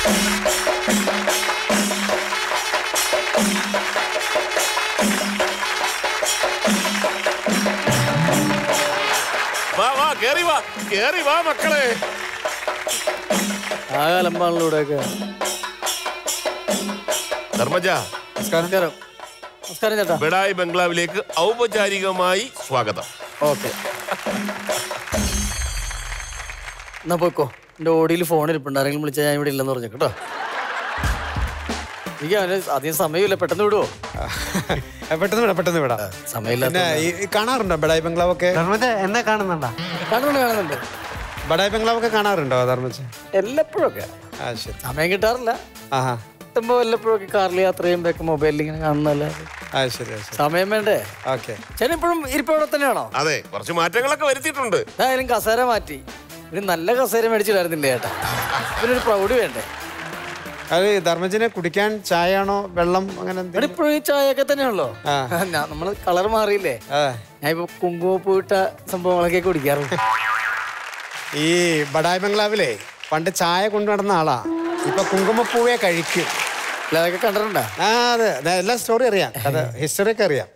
വാ വാ കേറി വാ കേറി വാ മക്കളെ ആ കലമ്പാണല്ലോ ഇവിടെയൊക്കെ ധർമ്മജ നമസ്കാരം നമസ്കാരം ചേട്ടാ ബിഡായി ബംഗ്ലാവിലേക്ക് ഔപചാരികമായി സ്വാഗതം ഓക്കെ എന്നാ പോയിക്കോ എന്റെ ഓടിയിൽ ഫോൺ ഇരിപ്പുണ്ട് ആരെങ്കിലും വിളിച്ചാൽ ഞാൻ ഇവിടെ ഇല്ലെന്ന് പറഞ്ഞു കേട്ടോ എനിക്ക് അവന് അധികം സമയമില്ല പെട്ടെന്ന് വിടുവോ ആ, പെട്ടെന്ന് വിടാം പെട്ടെന്ന് വിടാം സമയമില്ലാത്ത പിന്നെ ഈ ഈ കാണാറുണ്ടോ ബഡായി ബംഗ്ലാവ് ഒക്കെ ധർമ്മജ എന്നെ കാണുന്നുണ്ടാ കാണുന്നുണ്ട് കാണുന്നുണ്ട് ബഡായി ബംഗ്ലാവ് ഒക്കെ കാണാറുണ്ടോ ധർമ്മജ എല്ലപ്പോഴൊക്കെ ആ ശരി സമയം കിട്ടാറില്ല ആഹാ കിട്ടുമ്പോ വല്ലപ്പോഴൊക്കെ കാറിൽ യാത്ര ചെയ്യുമ്പോഴൊക്കെ മൊബൈലിൽ ഇങ്ങനെ കാണുന്നല്ലേ ആ ശരി ആ ശരി സമയം വേണ്ടേ ഓക്കെ ചേട്ടൻ ഇപ്പോഴും ഇരിപ്പോടെ തന്നെയാണോ അതെ കുറച്ച് മാറ്റങ്ങളൊക്കെ വരുത്തിയിട്ടുണ്ട് എന്തായാലും കസേര മാറ്റി ഒരു നല്ല കസേര മേടിച്ചില്ലായിരുന്നില്ലേ ചേട്ടാ ഇതിനൊരു പ്രൗഢി വേണ്ടേ അത് ധർമ്മജനെ കുടിക്കാൻ ചായയാണോ വെള്ളം അങ്ങനെ ഇവിടെ എന്തെങ്കിലും ഇപ്പോഴും ഈ ചായയൊക്കെ തന്നെയാണല്ലോ ആ. ഞാൻ നമ്മള് കളർ മാറിയില്ലേ അതെ ഞാൻ ഇപ്പൊ കുങ്കുമപ്പൂട്ട സംഭവങ്ങളൊക്കെ കുടിക്കാറുണ്ട് ഈ ബഡായി ബംഗ്ലാവിലെ പണ്ട് ചായ കൊണ്ടു നടന്ന ആളാ ഇപ്പൊ കുങ്കുമപ്പൂവേ കഴിക്കും അല്ല, അതൊക്കെ കണ്ടിട്ടുണ്ടാ ആ അതെ അതെ എല്ലാ സ്റ്റോറി അറിയാം കഥ ഹിസ്റ്ററി ഒക്കെ അറിയാം